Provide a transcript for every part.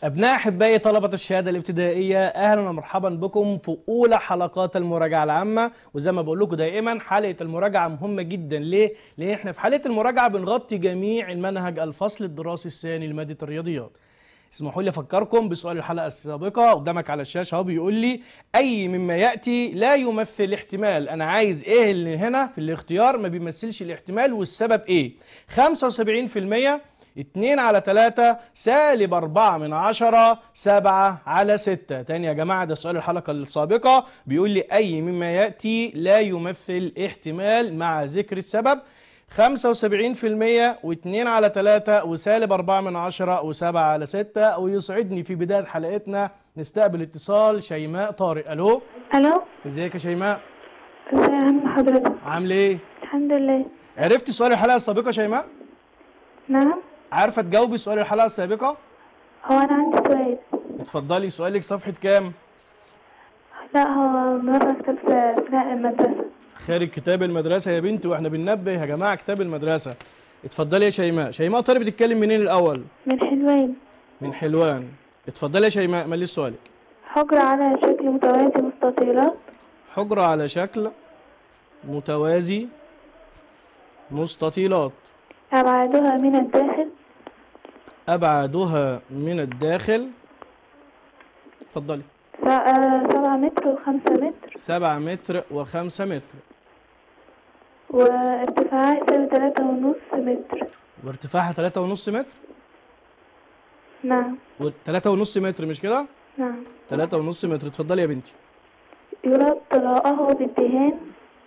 أبناء أحبائي طلبة الشهادة الابتدائية أهلا ومرحبا بكم في أولى حلقات المراجعة العامة وزي ما بقول لكم دائما حلقة المراجعة مهمة جدا ليه؟ لأن احنا في حلقة المراجعة بنغطي جميع المنهج الفصل الدراسي الثاني لمادة الرياضيات. اسمحوا لي افكركم بسؤال الحلقه السابقه قدامك على الشاشه اهو بيقول لي اي مما ياتي لا يمثل احتمال انا عايز ايه اللي هنا في الاختيار ما بيمثلش الاحتمال والسبب ايه 75% 2 على 3 سالب 4 من 10 7 على 6 تاني يا جماعة ده سؤال الحلقة السابقة بيقول لي أي مما يأتي لا يمثل احتمال مع ذكر السبب 75% و2 على 3 وسالب 4 من 10 و7 على 6 ويسعدني في بداية حلقتنا نستقبل اتصال شيماء طارق الو الو ازيك يا شيماء ازي يا عم حضرتك عامل ايه الحمد لله عرفتي سؤال الحلقة السابقة يا شيماء نعم عارفة تجاوبي سؤال الحلقة السابقة هو انا عندي سؤال اتفضلي سؤالك صفحة كام لا هو مرة كتاب في اثناء المدرسة خارج كتاب المدرسة يا بنتي واحنا بننبه يا جماعة كتاب المدرسة اتفضلي يا شيماء شيماء طارق بتتكلم منين الأول من حلوان من حلوان اتفضلي يا شيماء مالي سؤالك حجرة على شكل متوازي مستطيلات حجرة على شكل متوازي مستطيلات أبعادها من الداخل أبعادها من الداخل اتفضلي س- آه، سبعة متر وخمسة متر سبعة متر وخمسة متر وارتفاعها يساوي تلاتة ونص متر وارتفاعها تلاتة ونص متر نعم تلاتة ونص متر مش كده؟ نعم تلاتة ونص متر اتفضلي يا بنتي يراد طلاءه بالدهان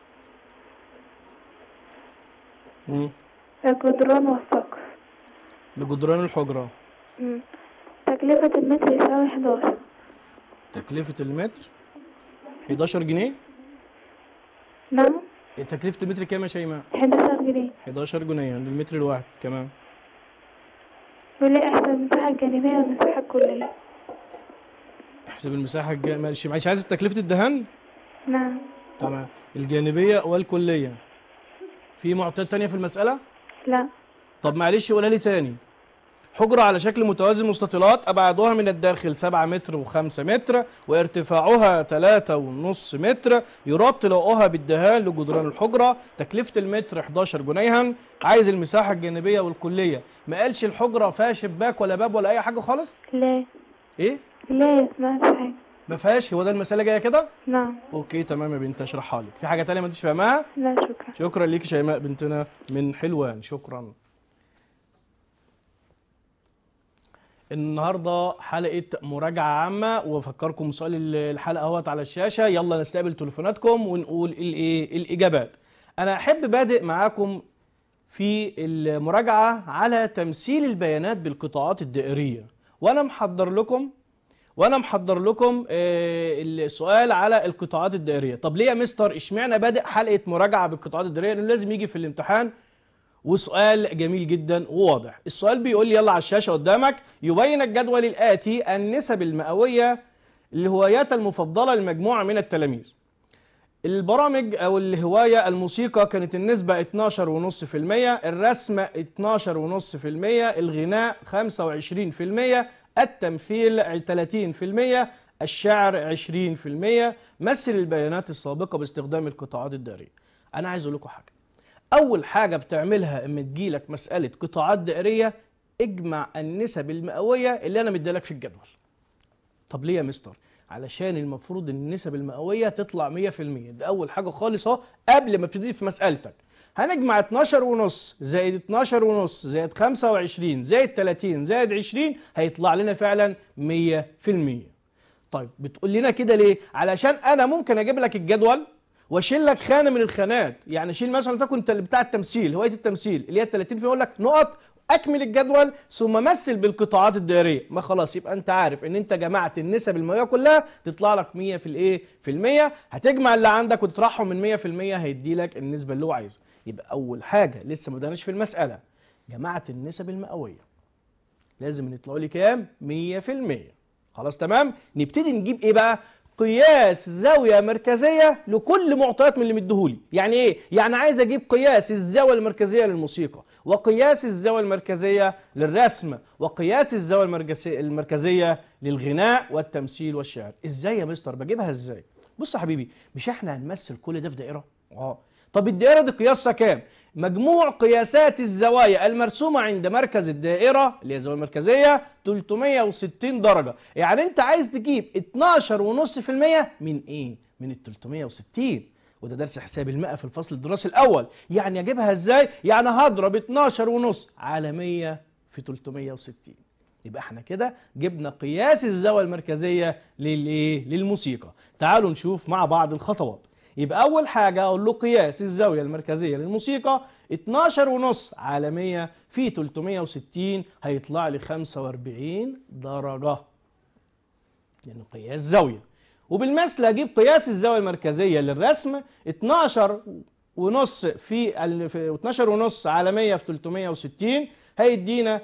مم. الجدران والسقف لجدران الحجرة مم. تكلفة المتر يساوي 11 تكلفة المتر 11 جنيه نعم تكلفة المتر كام يا شيماء؟ 11 جنيه 11 جنيه عند المتر الواحد كمان وليه أحسن المساحة الجانبية والمساحة الكلية احسب المساحة الج... ماشي معلش عايز تكلفة الدهان؟ نعم تمام الجانبية والكلية في معطيات تانية في المسألة؟ لا طب معلش قولها لي تاني حجرة على شكل متوازي مستطيلات أبعادها من الداخل 7 متر و5 متر وارتفاعها 3 ونص متر يراد طلاؤها بالدهان لجدران الحجرة تكلفة المتر 11 جنيها عايز المساحة الجانبية والكلية ما قالش الحجرة فيها شباك ولا باب ولا أي حاجة خالص لا إيه؟ لا ما في حاجة ما فيهاش هو ده المسألة جاية كده؟ نعم أوكي تمام يا بنت أشرحها لك في حاجة تانية ما انتش فاهماها؟ لا شكرا شكرا ليك شيماء بنتنا من حلوان شكرا النهارده حلقه مراجعه عامه وافكركم سؤال الحلقه اهوت على الشاشه يلا نستقبل تليفوناتكم ونقول الايه الاجابات انا احب بادئ معاكم في المراجعه على تمثيل البيانات بالقطاعات الدائريه وانا محضر لكم وانا محضر لكم آه، السؤال على القطاعات الدائريه طب ليه يا مستر اشمعنى بادئ حلقه مراجعه بالقطاعات الدائريه لانه لازم يجي في الامتحان وسؤال جميل جدا وواضح السؤال بيقول لي يلا على الشاشه قدامك يبين الجدول الاتي النسب المئويه للهوايات المفضله لمجموعه من التلاميذ البرامج او الهوايه الموسيقى كانت النسبه 12.5% الرسم 12.5% الغناء 25% التمثيل 30% الشعر 20% مثل البيانات السابقه باستخدام القطاعات الدائريه انا عايز اقول لكم حاجه اول حاجه بتعملها اما تجيلك مساله قطاعات دائريه اجمع النسب المئويه اللي انا مديلك في الجدول طب ليه يا مستر علشان المفروض ان النسب المئويه تطلع 100% ده اول حاجه خالص اهو قبل ما ابتدي في مسالتك هنجمع 12 ونص زائد 12 ونص زائد 25 زائد 30 زائد 20 هيطلع لنا فعلا 100% طيب بتقول لنا كده ليه علشان انا ممكن اجيب لك الجدول واشيل لك خانه من الخانات يعني اشيل مثلا تكون بتاع التمثيل هوايه التمثيل اللي هي 30 في يقول لك نقط اكمل الجدول ثم مثل بالقطاعات الدائريه ما خلاص يبقى انت عارف ان انت جمعت النسب المئويه كلها تطلع لك 100 في الايه في المية هتجمع اللي عندك وتطرحهم من 100% هيدي لك النسبه اللي هو عايزها يبقى اول حاجه لسه ما بدأناش في المساله جمعت النسب المئويه لازم يطلعوا لي كام 100% خلاص تمام نبتدي نجيب ايه بقى قياس زاويه مركزيه لكل معطيات من اللي مديهولي يعني ايه يعني عايز اجيب قياس الزاويه المركزيه للموسيقى وقياس الزاويه المركزيه للرسم وقياس الزاويه المركزيه المركزيه للغناء والتمثيل والشعر ازاي يا مستر بجيبها ازاي بص يا حبيبي مش احنا هنمثل كل ده في دائره اه طب الدائره دي قياسها كام مجموع قياسات الزوايا المرسومه عند مركز الدائره اللي هي الزاويه المركزيه 360 درجه يعني انت عايز تجيب 12.5% من ايه من ال 360 وده درس حساب المئة في الفصل الدراسي الأول يعني أجيبها إزاي؟ يعني هضرب 12 ونص على 100 في 360 يبقى احنا كده جبنا قياس الزاوية المركزية للايه؟ للموسيقى تعالوا نشوف مع بعض الخطوات يبقى أول حاجة أقول له قياس الزاوية المركزية للموسيقى 12 ونص على 100 في 360 هيطلع لي 45 درجة يعني قياس زاوية وبالمثل اجيب قياس الزاويه المركزيه للرسم 12 ونص في ال- في 12 ونص على 100 في 360 هيدينا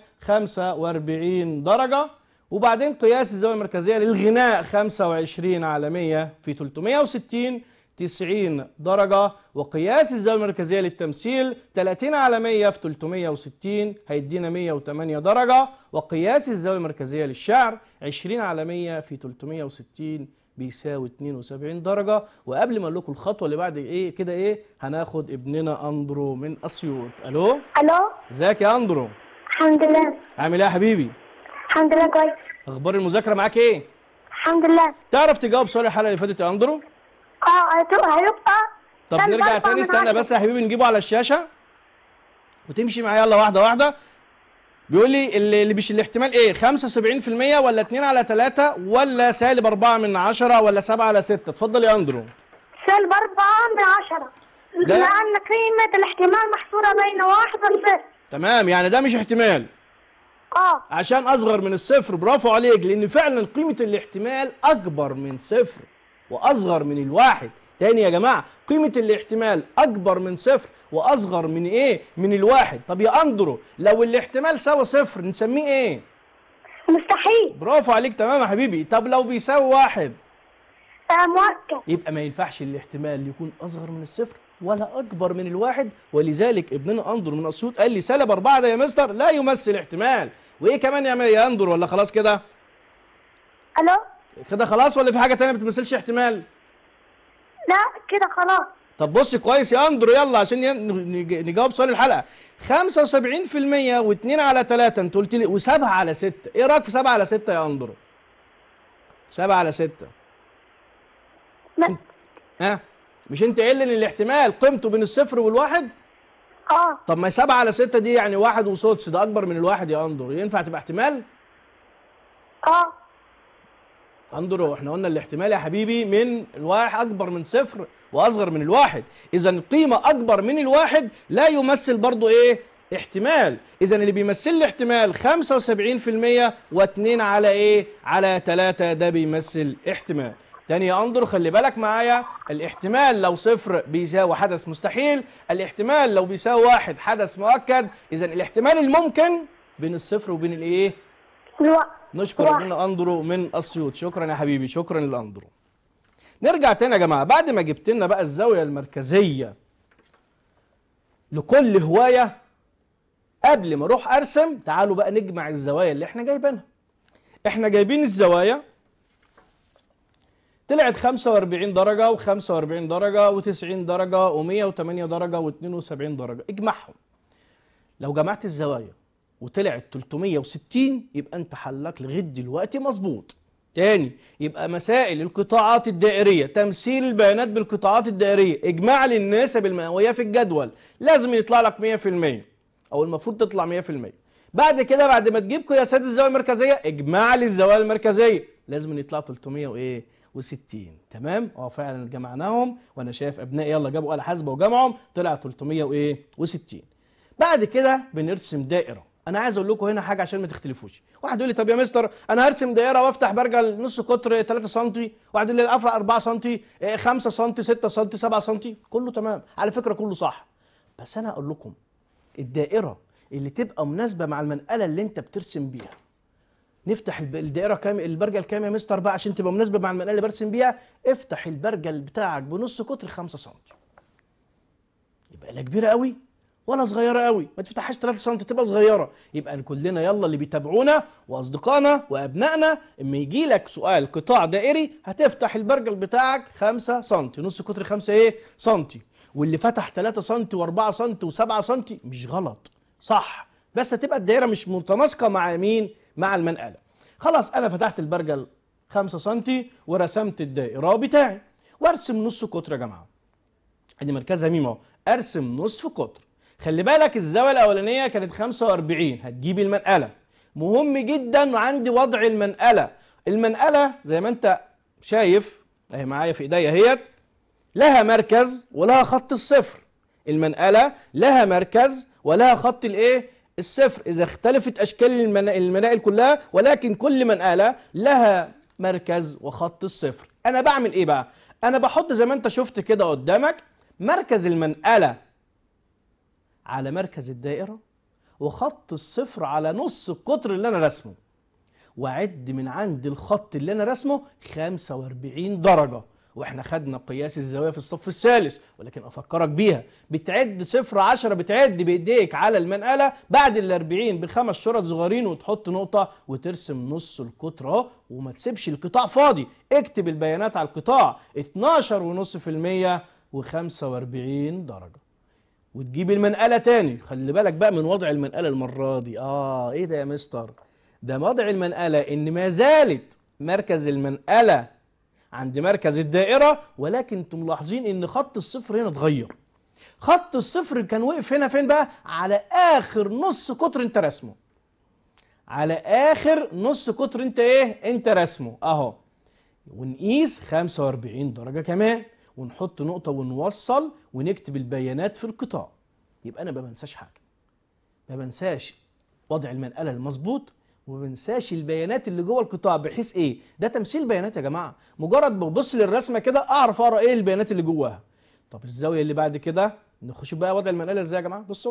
45 درجه وبعدين قياس الزاويه المركزيه للغناء 25 على 100 في 360 90 درجة وقياس الزاوية المركزية للتمثيل 30 على 100 في 360 هيدينا 108 درجة وقياس الزاوية المركزية للشعر 20 على 100 في 360 بيساوي 72 درجة وقبل ما اقول لكم الخطوة اللي بعد ايه كده ايه هناخد ابننا اندرو من اسيوط الو الو ازيك يا اندرو الحمد لله عامل ايه يا حبيبي الحمد لله كويس اخبار المذاكرة معاك ايه الحمد لله تعرف تجاوب سؤال الحلقة اللي فاتت يا اندرو اه هتبقى هيبقى طب كان نرجع برضه تاني من استنى عشرة. بس يا حبيبي نجيبه على الشاشة وتمشي معايا يلا واحدة واحدة بيقول لي اللي اللي مش الاحتمال ايه 75% ولا 2 على 3 ولا سالب 4 من 10 ولا 7 على 6 اتفضل يا اندرو سالب أربعة من عشرة ده- لأن قيمة الاحتمال محصورة بين واحد وصفر تمام يعني ده مش احتمال اه عشان اصغر من الصفر برافو عليك لان فعلا قيمة الاحتمال اكبر من صفر واصغر من الواحد تاني يا جماعة قيمة الاحتمال اكبر من صفر واصغر من ايه من الواحد طب يا اندرو لو الاحتمال ساوي صفر نسميه ايه مستحيل برافو عليك تمام يا حبيبي طب لو بيساوي واحد آه مؤكد يبقى ما ينفعش الاحتمال يكون اصغر من الصفر ولا اكبر من الواحد ولذلك ابننا اندرو من اسيوط قال لي سالب أربعة ده يا مستر لا يمثل احتمال وايه كمان يا يا اندرو ولا خلاص كده الو كده خلاص ولا في حاجه تانية ما بتمثلش احتمال لا كده خلاص طب بص كويس يا اندرو يلا عشان ين- نج- نجاوب سؤال الحلقه 75% و2 على 3 انت قلت لي و7 على 6 ايه رايك في 7 على 6 يا اندرو 7 على 6 لا ها مش انت قايل لي ان الاحتمال قيمته بين الصفر والواحد اه طب ما 7 على 6 دي يعني واحد وسدس ده اكبر من الواحد يا اندرو ينفع تبقى احتمال اه اندرو احنا قلنا الاحتمال يا حبيبي من الواحد اكبر من صفر واصغر من الواحد اذا القيمه اكبر من الواحد لا يمثل برضو ايه احتمال اذا اللي بيمثل لي احتمال 75% و2 على ايه على 3 ده بيمثل احتمال تاني يا اندرو خلي بالك معايا الاحتمال لو صفر بيساوي حدث مستحيل الاحتمال لو بيساوي واحد حدث مؤكد اذا الاحتمال الممكن بين الصفر وبين الايه الوقت نشكر واحد. ابننا اندرو من اسيوط شكرا يا حبيبي شكرا لاندرو نرجع تاني يا جماعه بعد ما جبت لنا بقى الزاويه المركزيه لكل هوايه قبل ما اروح ارسم تعالوا بقى نجمع الزوايا اللي احنا جايبينها احنا جايبين الزوايا طلعت 45 درجة و45 درجة و90 درجة و108 درجة و72 درجة اجمعهم لو جمعت الزوايا وطلعت 360 يبقى انت حلك لغايه دلوقتي مظبوط تاني يبقى مسائل القطاعات الدائريه تمثيل البيانات بالقطاعات الدائريه اجماع للنسب المئويه في الجدول لازم يطلع لك 100% او المفروض تطلع 100% بعد كده بعد ما تجيب قياسات الزاويه المركزيه اجماع للزوايا المركزيه لازم يطلع 300 وايه و60 تمام اه فعلا جمعناهم وانا شايف ابنائي يلا جابوا آلة حاسبه وجمعهم طلع 300 وايه و60 بعد كده بنرسم دائره انا عايز اقول لكم هنا حاجه عشان ما تختلفوش واحد يقول لي طب يا مستر انا هرسم دائره وافتح برجل نص قطر 3 سم واحد يقول لي القفا 4 سم 5 سم 6 سم 7 سم كله تمام على فكره كله صح بس انا اقول لكم الدائره اللي تبقى مناسبه مع المنقله اللي انت بترسم بيها نفتح الب- الدائره كام البرجل كام يا مستر بقى عشان تبقى مناسبه مع المنقله اللي برسم بيها افتح البرجل بتاعك بنص قطر 5 سم يبقى لا كبيره قوي ولا صغيره قوي ما تفتحهاش 3 سم تبقى صغيره يبقى كلنا يلا اللي بيتابعونا واصدقائنا وابنائنا اما يجي لك سؤال قطاع دائري هتفتح البرجل بتاعك 5 سم نص قطر 5 ايه سم واللي فتح 3 سم و4 سم و7 سم مش غلط صح بس هتبقى الدائره مش متناسقه مع مين مع المنقله خلاص انا فتحت البرجل 5 سم ورسمت الدائره بتاعي وارسم نص قطر يا جماعه ادي مركزها ميم اهو ارسم نصف قطر خلي بالك الزاويه الاولانيه كانت 45 هتجيب المنقله مهم جدا عندي وضع المنقله المنقله زي ما انت شايف اهي معايا في ايديا اهيت لها مركز ولها خط الصفر المنقله لها مركز ولها خط الايه الصفر اذا اختلفت اشكال المن- المنائل كلها ولكن كل منقله لها مركز وخط الصفر انا بعمل ايه بقى انا بحط زي ما انت شفت كده قدامك مركز المنقله على مركز الدائره وخط الصفر على نص القطر اللي انا رسمه واعد من عند الخط اللي انا رسمه 45 درجه واحنا خدنا قياس الزاويه في الصف الثالث ولكن افكرك بيها بتعد صفر 10 بتعد بايديك على المنقله بعد ال 40 بخمس شرط صغيرين وتحط نقطه وترسم نص القطر اهو وما تسيبش القطاع فاضي اكتب البيانات على القطاع 12.5% و45 درجه وتجيب المنقله تاني خلي بالك بقى من وضع المنقله المره دي اه ايه ده يا مستر ده وضع المنقله ان ما زالت مركز المنقله عند مركز الدائره ولكن انتم ملاحظين ان خط الصفر هنا اتغير خط الصفر كان وقف هنا فين بقى على اخر نص قطر انت رسمه على اخر نص قطر انت ايه انت رسمه اهو ونقيس 45 درجه كمان ونحط نقطه ونوصل ونكتب البيانات في القطاع يبقى انا ما بنساش حاجه ما بنساش وضع المنقله المظبوط وما بنساش البيانات اللي جوه القطاع بحيث ايه ده تمثيل بيانات يا جماعه مجرد ببص للرسمه كده اعرف اقرا ايه البيانات اللي جواها طب الزاويه اللي بعد كده نخش بقى وضع المنقله ازاي يا جماعه بصوا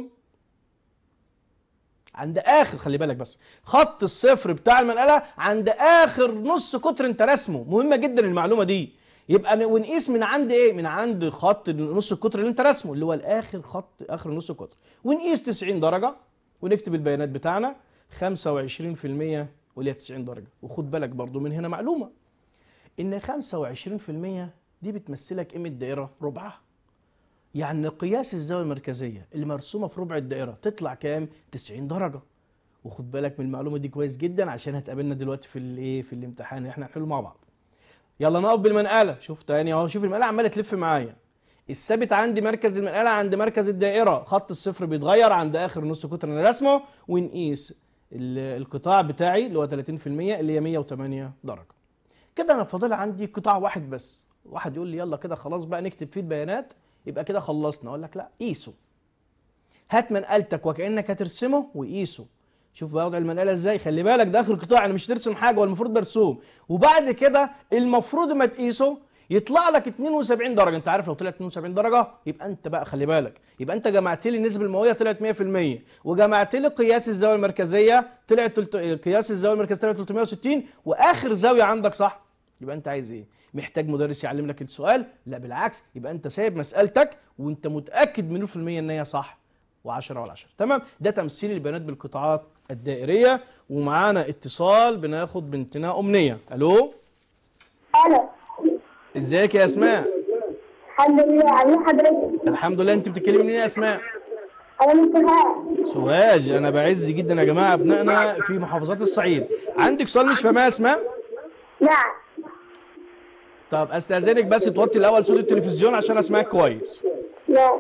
عند اخر خلي بالك بس خط الصفر بتاع المنقله عند اخر نص قطر انت رسمه مهمه جدا المعلومه دي يبقى ن- ونقيس من عند ايه من عند خط نص القطر اللي انت رسمه اللي هو الاخر خط اخر نص القطر ونقيس 90 درجه ونكتب البيانات بتاعنا 25% واللي هي 90 درجه وخد بالك برضو من هنا معلومه ان 25% دي بتمثلك قيمه دائره ربعها يعني قياس الزاويه المركزيه اللي مرسومه في ربع الدائره تطلع كام 90 درجه وخد بالك من المعلومه دي كويس جدا عشان هتقابلنا دلوقتي في الايه في الامتحان اللي احنا هنحله مع بعض يلا نقف بالمنقله شوف تاني اهو شوف المنقله عماله تلف معايا الثابت عندي مركز المنقله عند مركز الدائره خط الصفر بيتغير عند اخر نص قطر انا رسمه ونقيس ال- القطاع بتاعي اللي هو 30% اللي هي 108 درجه كده انا فاضل عندي قطاع واحد بس واحد يقول لي يلا كده خلاص بقى نكتب فيه البيانات يبقى كده خلصنا اقول لك لا قيسه هات منقلتك وكانك هترسمه وقيسه شوف بقى وضع المنقله ازاي خلي بالك ده اخر قطاع انا مش ترسم حاجه هو المفروض برسوم وبعد كده المفروض ما تقيسه يطلع لك 72 درجه انت عارف لو طلعت 72 درجه يبقى انت بقى خلي بالك يبقى انت جمعت لي النسبه المئويه طلعت 100% وجمعت لي قياس الزاويه المركزيه طلعت تلت... قياس الزاويه المركزيه طلعت 360 واخر زاويه عندك صح يبقى انت عايز ايه محتاج مدرس يعلم لك السؤال لا بالعكس يبقى انت سايب مسالتك وانت متاكد مليون في الميه ان هي صح و10 على 10 تمام ده تمثيل البيانات بالقطاعات الدائريه ومعانا اتصال بناخد بنتنا امنيه الو الو ازيك يا اسماء الحمد لله عايزين حضرتك الحمد لله انت بتتكلمي منين يا اسماء انا من سوهاج سواج انا بعز جدا يا جماعه ابنائنا في محافظات الصعيد عندك سؤال مش فاهمها يا اسماء نعم طب استاذنك بس توطي الاول صوت التلفزيون عشان اسمعك كويس نعم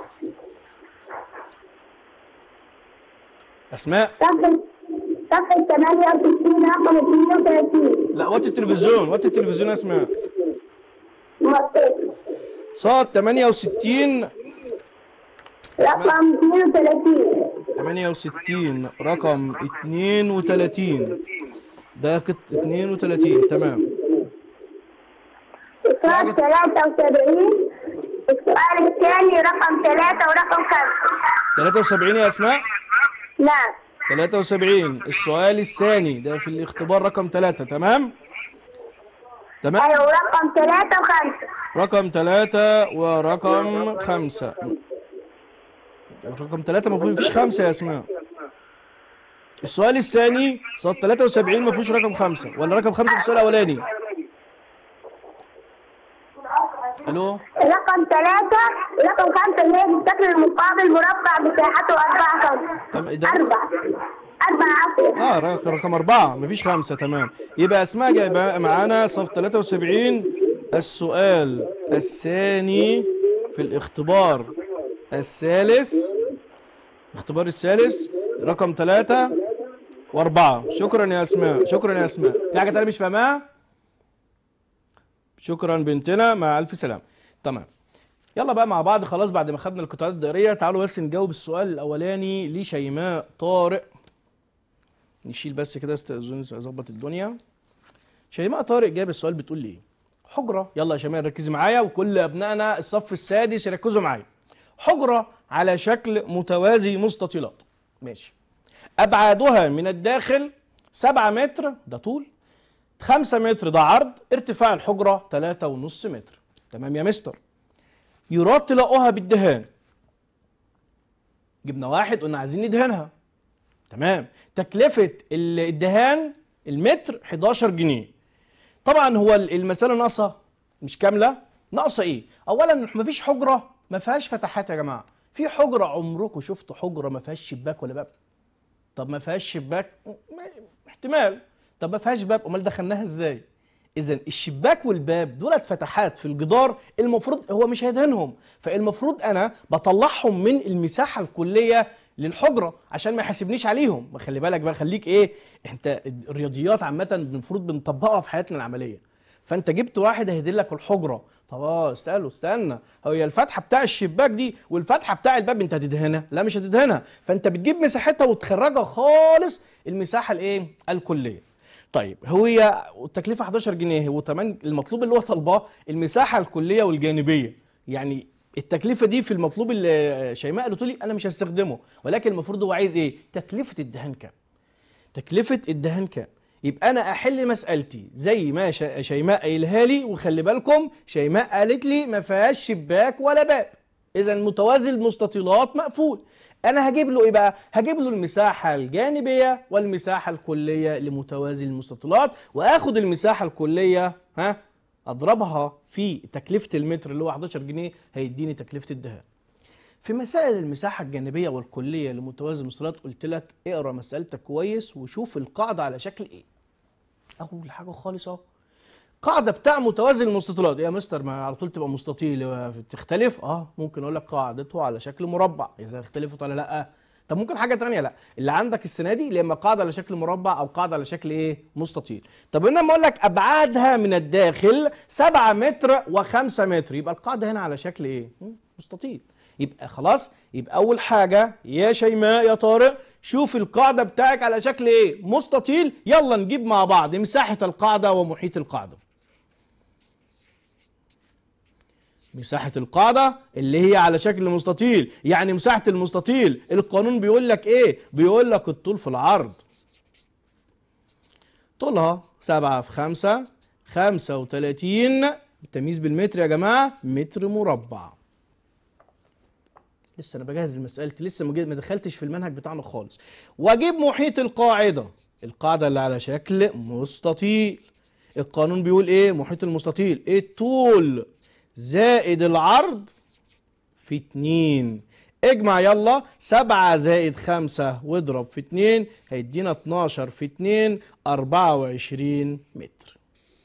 اسماء صفحة صفحة 68 رقم 32 لا وطي التلفزيون وطي التلفزيون يا اسماء مطيت صاد 68 رقم 32 68 رقم 32 ده كت 32 تمام السؤال 73 السؤال الثاني رقم 3 ورقم 5 73 يا اسماء نعم 73 السؤال الثاني ده في الاختبار رقم 3 تمام تمام أيوة رقم ثلاثة وخمسة رقم 3 ورقم 5 رقم 3 ما فيهوش خمسة يا اسماء السؤال الثاني صاد 73 ما فيهوش رقم 5 ولا رقم 5 في السؤال الاولاني الو رقم ثلاثة رقم خمسة اللي هي الشكل المقابل مربع مساحته أربعة خمسة طب ده أربعة أربعة عفوا اه رقم رقم أربعة مفيش خمسة تمام يبقى أسماء جايبة معانا صف 73 السؤال الثاني في الاختبار الثالث الاختبار الثالث رقم ثلاثة وأربعة شكرا يا أسماء شكرا يا أسماء في حاجة تانية مش فاهماها؟ شكرا بنتنا مع ألف سلامة تمام يلا بقى مع بعض خلاص بعد ما خدنا القطاعات الدائرية تعالوا بس نجاوب السؤال الأولاني لشيماء طارق نشيل بس كده استأذن اظبط الدنيا شيماء طارق جاب السؤال بتقول لي ايه حجره يلا يا شيماء ركزي معايا وكل ابنائنا الصف السادس يركزوا معايا حجره على شكل متوازي مستطيلات ماشي ابعادها من الداخل 7 متر ده طول 5 متر ده عرض ارتفاع الحجره 3.5 متر تمام يا مستر يراد طلاؤها بالدهان جبنا واحد قلنا عايزين ندهنها تمام تكلفة ال- الدهان المتر 11 جنيه طبعا هو ال- المسألة ناقصة مش كاملة ناقصة ايه اولا مفيش حجرة ما فيهاش فتحات يا جماعة في حجرة عمركم شفتوا حجرة ما فيهاش شباك ولا باب طب ما فيهاش شباك م- احتمال طب ما فيهاش باب امال دخلناها ازاي اذا الشباك والباب دولت فتحات في الجدار المفروض هو مش هيدهنهم فالمفروض انا بطلعهم من المساحه الكليه للحجره عشان ما يحاسبنيش عليهم ما خلي بالك بقى خليك ايه انت الرياضيات عامه المفروض بنطبقها في حياتنا العمليه فانت جبت واحد هيهدل لك الحجره طب اه اساله استنى هي الفتحه بتاع الشباك دي والفتحه بتاع الباب انت هتدهنها لا مش هتدهنها فانت بتجيب مساحتها وتخرجها خالص المساحه الايه الكليه طيب هي التكلفه 11 جنيه وكمان المطلوب اللي هو طالباه المساحه الكليه والجانبيه يعني التكلفه دي في المطلوب اللي شيماء قالت لي انا مش هستخدمه ولكن المفروض هو عايز ايه تكلفه الدهان كام تكلفه الدهان كام يبقى انا احل مسالتي زي ما شا- شيماء قايلها لي وخلي بالكم شيماء قالت لي ما فيهاش شباك ولا باب اذا متوازي المستطيلات مقفول انا هجيب له ايه بقى هجيب له المساحه الجانبيه والمساحه الكليه لمتوازي المستطيلات واخد المساحه الكليه ها اضربها في تكلفه المتر اللي هو 11 جنيه هيديني تكلفه الدهان في مسائل المساحة الجانبية والكلية لمتوازي المستطيلات قلت لك اقرا مسألتك كويس وشوف القاعدة على شكل ايه. أول حاجة خالص أهو. قاعدة بتاع متوازي المستطيلات يا مستر ما على طول تبقى مستطيل تختلف؟ اه ممكن أقول لك قاعدته على شكل مربع إذا اختلفت ولا لأ. طب ممكن حاجة تانية لا اللي عندك السنة دي يا إما قاعدة على شكل مربع أو قاعدة على شكل إيه؟ مستطيل. طب هنا لما أقول لك أبعادها من الداخل 7 متر و5 متر يبقى القاعدة هنا على شكل إيه؟ مم، مستطيل. يبقى خلاص يبقى اول حاجه يا شيماء يا طارق شوف القاعده بتاعك على شكل ايه مستطيل يلا نجيب مع بعض مساحه القاعده ومحيط القاعده مساحة القاعدة اللي هي على شكل مستطيل يعني مساحة المستطيل القانون بيقول لك ايه بيقول لك الطول في العرض طولها سبعة في خمسة خمسة وتلاتين التمييز بالمتر يا جماعة متر مربع لسه انا بجهز لمسألتي لسه ما جي- ما دخلتش في المنهج بتاعنا خالص واجيب محيط القاعده القاعده اللي على شكل مستطيل القانون بيقول ايه محيط المستطيل الطول زائد العرض في اتنين اجمع يلا سبعة زائد خمسة واضرب في اتنين هيدينا اتناشر في اتنين اربعة وعشرين متر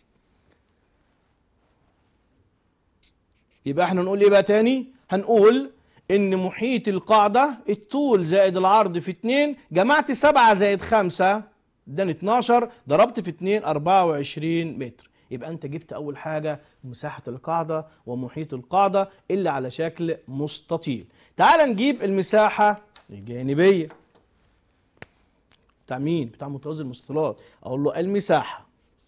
يبقى احنا نقول ايه بقى تاني هنقول ان محيط القاعدة الطول زائد العرض في 2 جمعت 7 زائد 5 اداني 12 ضربت في 2 24 متر يبقى انت جبت اول حاجة مساحة القاعدة ومحيط القاعدة اللي على شكل مستطيل تعال نجيب المساحة الجانبية بتاع مين بتاع متوازي المستطيلات اقول له المساحة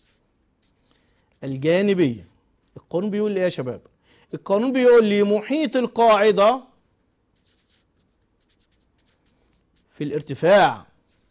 الجانبية القانون بيقول لي ايه يا شباب القانون بيقول لي محيط القاعدة في الارتفاع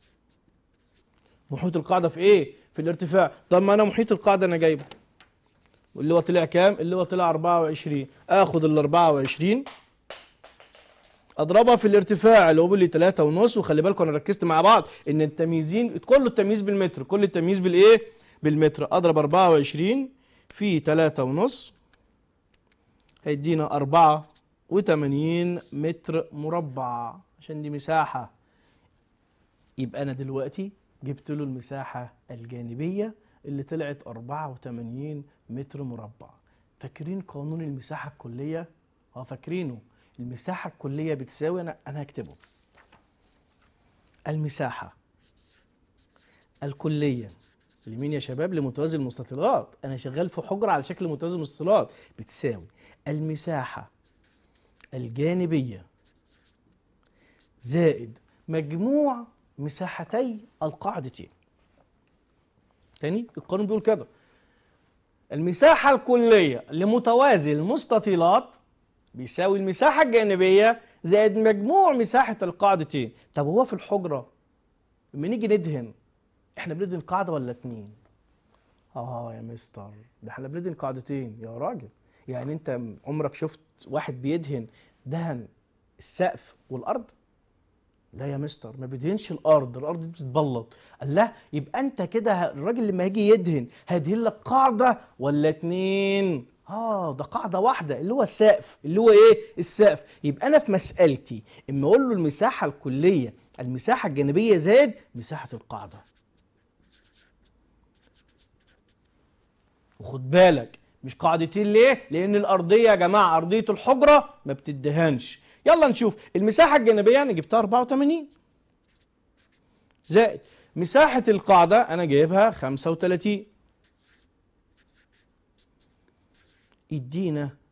محيط القاعده في ايه في الارتفاع طب ما انا محيط القاعده انا جايبه واللي هو طلع كام اللي هو طلع 24 اخد ال 24 اضربها في الارتفاع اللي هو بيقول لي 3 ونص وخلي بالكم انا ركزت مع بعض ان التمييزين كله التمييز بالمتر كل التمييز بالايه بالمتر اضرب 24 في 3 ونص هيدينا 84 متر مربع عشان دي مساحة يبقى أنا دلوقتي جبت له المساحة الجانبية اللي طلعت 84 متر مربع فاكرين قانون المساحة الكلية؟ اه فاكرينه المساحة الكلية بتساوي أنا أنا هكتبه المساحة الكلية لمين يا شباب لمتوازي المستطيلات أنا شغال في حجرة على شكل متوازي المستطيلات بتساوي المساحة الجانبية زائد مجموع مساحتي القاعدتين تاني القانون بيقول كده المساحة الكلية لمتوازي المستطيلات بيساوي المساحة الجانبية زائد مجموع مساحة القاعدتين طب هو في الحجرة لما نيجي ندهن احنا بندهن قاعدة ولا اتنين اه يا مستر ده احنا بندهن قاعدتين يا راجل يعني انت عمرك شفت واحد بيدهن دهن السقف والارض لا يا مستر ما بيدهنش الارض الارض دي بتتبلط قال لا يبقى انت كده الراجل لما يجي يدهن هيدهن لك قاعده ولا اتنين اه ده قاعده واحده اللي هو السقف اللي هو ايه السقف يبقى انا في مسالتي اما اقول له المساحه الكليه المساحه الجانبيه زائد مساحه القاعده وخد بالك مش قاعدتين ليه؟ لأن الأرضية يا جماعة أرضية الحجرة ما بتدهنش. يلا نشوف المساحة الجانبية أنا جبتها 84 زائد مساحة القاعدة أنا جايبها 35 يدينا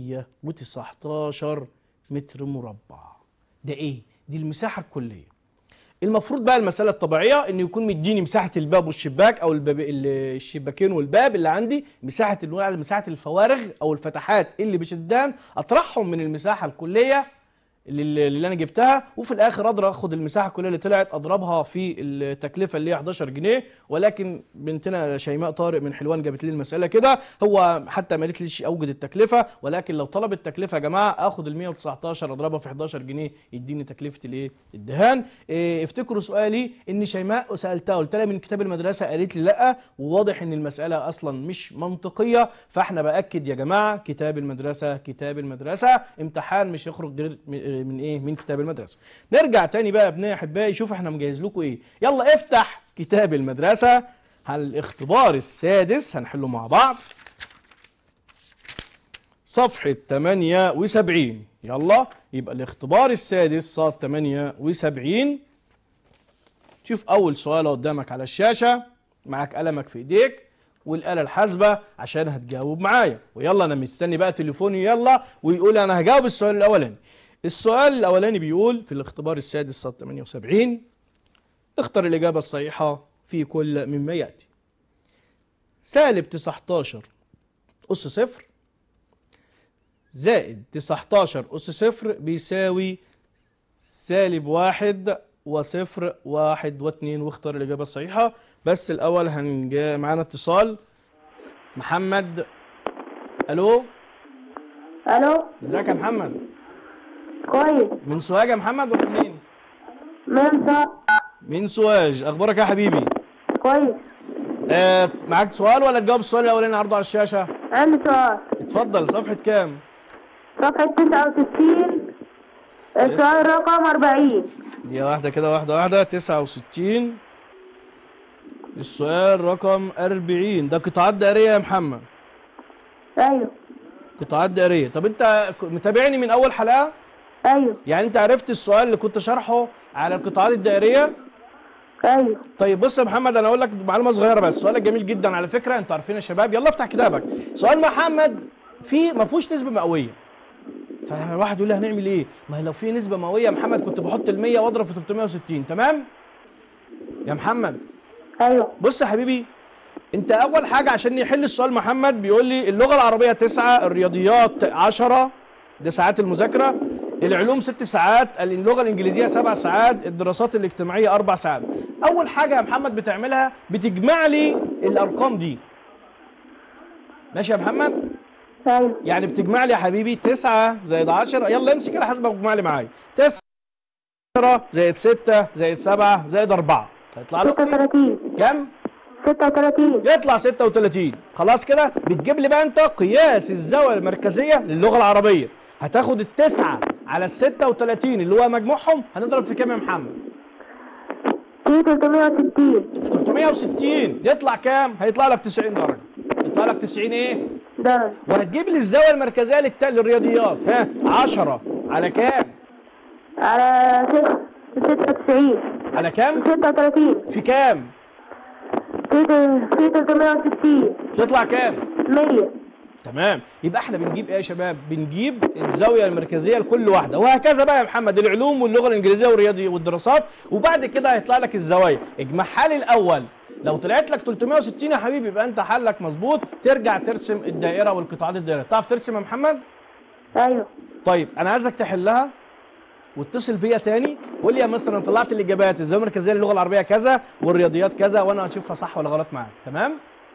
119 متر مربع. ده إيه؟ دي المساحة الكلية. المفروض بقى المساله الطبيعيه ان يكون مديني مساحه الباب والشباك او الباب الشباكين والباب اللي عندي مساحه اللي مساحه الفوارغ او الفتحات اللي بشدان اطرحهم من المساحه الكليه اللي, اللي انا جبتها وفي الاخر اقدر اخد المساحه الكليه اللي طلعت اضربها في التكلفه اللي هي 11 جنيه ولكن بنتنا شيماء طارق من حلوان جابت لي المساله كده هو حتى ما قالتليش اوجد التكلفه ولكن لو طلب التكلفه يا جماعه اخد ال 119 اضربها في 11 جنيه يديني تكلفه الايه الدهان إيه افتكروا سؤالي ان شيماء سالتها قلت لها من كتاب المدرسه قالت لي لا وواضح ان المساله اصلا مش منطقيه فاحنا باكد يا جماعه كتاب المدرسه كتاب المدرسه امتحان مش يخرج غير من ايه من كتاب المدرسه نرجع تاني بقى يا ابنائي احبائي شوف احنا مجهز لكم ايه يلا افتح كتاب المدرسه على الاختبار السادس هنحله مع بعض صفحة 78 يلا يبقى الاختبار السادس صاد 78 شوف أول سؤال قدامك على الشاشة معاك قلمك في إيديك والآلة الحاسبة عشان هتجاوب معايا ويلا أنا مستني بقى تليفوني يلا ويقول أنا هجاوب السؤال الأولاني السؤال الأولاني بيقول في الاختبار السادس صاد 78 اختر الإجابة الصحيحة في كل مما يأتي سالب 19 أس صفر زائد 19 أس صفر بيساوي سالب واحد وصفر واحد واتنين واختار الإجابة الصحيحة بس الأول هنجا معانا اتصال محمد ألو الو ازيك يا محمد كويس من سوهاج يا محمد ولا منين؟ من صار من سوهاج أخبارك يا حبيبي؟ كويس آه معاك سؤال ولا تجاوب السؤال الأولاني عرضه على الشاشة؟ عندي سؤال اتفضل صفحة كام؟ صفحة 69 السؤال رقم 40 دي واحدة كده واحدة واحدة تسعة وستين السؤال رقم أربعين ده قطاعات دائرية يا محمد ايوه قطاعات دائرية طب أنت ك- متابعني من أول حلقة؟ ايوه يعني أنت عرفت السؤال اللي كنت شرحه على القطاعات الدائرية؟ ايوه طيب بص يا محمد انا اقول لك معلومه صغيره بس سؤالك جميل جدا على فكره انتوا عارفين يا شباب يلا افتح كتابك سؤال محمد في ما فيهوش نسبه مئويه فالواحد يقول لي هنعمل ايه ما هي لو في نسبه مئويه يا محمد كنت بحط ال 100 واضرب في 360 تمام يا محمد ايوه بص يا حبيبي انت اول حاجه عشان يحل السؤال محمد بيقول لي اللغه العربيه تسعة الرياضيات عشرة ده ساعات المذاكره العلوم ست ساعات اللغه الانجليزيه سبع ساعات الدراسات الاجتماعيه اربع ساعات اول حاجه يا محمد بتعملها بتجمع لي الارقام دي ماشي يا محمد ايوه يعني بتجمع لي يا حبيبي 9 زائد 10 يلا امسك كده حاسبك واجمع لي معايا 9 زائد 6 زائد 7 زائد 4 هيطلع لك 36 كام؟ 36 يطلع 36 خلاص كده بتجيب لي بقى انت قياس الزاويه المركزيه للغه العربيه هتاخد التسعة على ال 36 اللي هو مجموعهم هنضرب في كام يا محمد؟ في 360 في 360 يطلع كام؟ هيطلع لك 90 درجة يطلع لك 90 ايه؟ درجة وهتجيب لي الزاوية المركزية للت- للرياضيات ها 10 على كام؟ على 96 على كام؟ 36 في كام؟ في في 360 تطلع كام؟ 100 تمام يبقى احنا بنجيب ايه يا شباب بنجيب الزاويه المركزيه لكل واحده وهكذا بقى يا محمد العلوم واللغه الانجليزيه والرياضي والدراسات وبعد كده هيطلع لك الزوايا اجمعها لي الاول لو طلعت لك 360 يا حبيبي يبقى انت حلك مظبوط ترجع ترسم الدائره والقطاعات الدائريه تعرف ترسم يا محمد ايوه طيب انا عايزك تحلها واتصل بيا تاني وقول لي يا مستر انا طلعت الاجابات الزاويه المركزيه للغه العربيه كذا والرياضيات كذا وانا هشوفها صح ولا غلط معاك تمام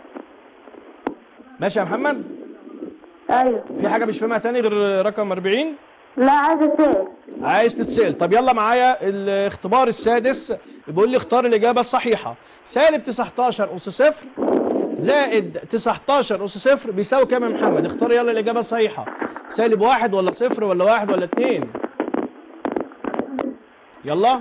ماشي يا محمد ايوه في حاجه مش فاهمها تاني غير رقم 40 لا عايز اسال عايز تتسال طب يلا معايا الاختبار السادس بيقول لي اختار الاجابه الصحيحه سالب 19 اس صفر زائد 19 اس صفر بيساوي كام يا محمد اختار يلا الاجابه الصحيحه سالب واحد ولا صفر ولا واحد ولا اتنين يلا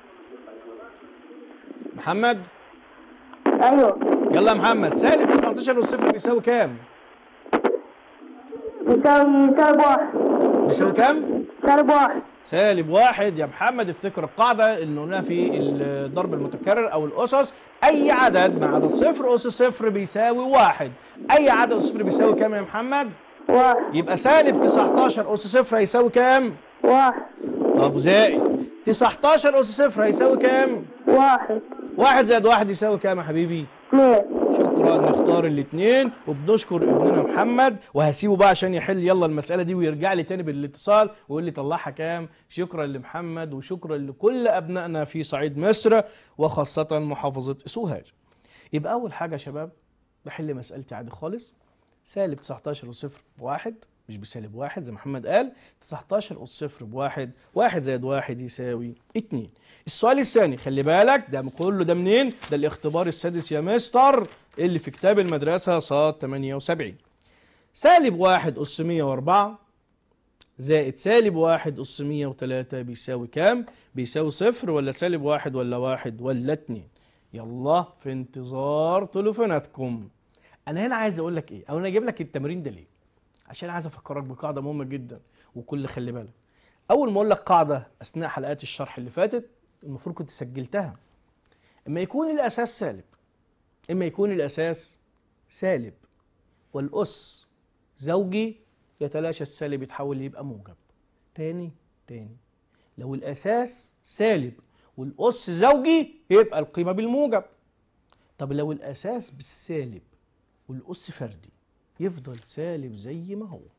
محمد ايوه يلا يا محمد سالب 19 اس صفر بيساوي كام يساوي سالب واحد بيساوي كام سالب واحد سالب واحد يا محمد افتكر القاعدة اللي قلناها في الضرب المتكرر أو الأسس أي عدد ما عدا صفر أس صفر بيساوي واحد أي عدد أس صفر بيساوي كام يا محمد؟ واحد يبقى سالب 19 أس صفر هيساوي كام؟ واحد طب زائد 19 أس صفر هيساوي كام؟ واحد واحد زائد واحد يساوي كام يا حبيبي؟ اثنين شكرا نختار الاثنين وبنشكر ابننا محمد وهسيبه بقى عشان يحل يلا المساله دي ويرجع لي تاني بالاتصال ويقول لي طلعها كام شكرا لمحمد وشكرا لكل ابنائنا في صعيد مصر وخاصه محافظه سوهاج يبقى اول حاجه يا شباب بحل مسالتي عادي خالص سالب 19 صفر بواحد مش بسالب واحد زي محمد قال 19 أس صفر بواحد واحد زائد واحد يساوي اتنين السؤال الثاني خلي بالك ده كله ده منين ده الاختبار السادس يا مستر اللي في كتاب المدرسة صاد 78 سالب واحد أس 104 زائد سالب واحد أس 103 بيساوي كام؟ بيساوي صفر ولا سالب واحد ولا واحد ولا اتنين؟ يلا في انتظار تليفوناتكم. أنا هنا عايز أقول لك إيه؟ أو أنا جايب لك التمرين ده ليه؟ عشان عايز أفكرك بقاعدة مهمة جدا وكل خلي بالك. أول ما أقول لك قاعدة أثناء حلقات الشرح اللي فاتت المفروض كنت سجلتها. إما يكون الأساس سالب إما يكون الأساس سالب والأس زوجي يتلاشى السالب يتحول يبقى موجب تاني تاني لو الأساس سالب والأس زوجي يبقى القيمة بالموجب طب لو الأساس بالسالب والأس فردي يفضل سالب زي ما هو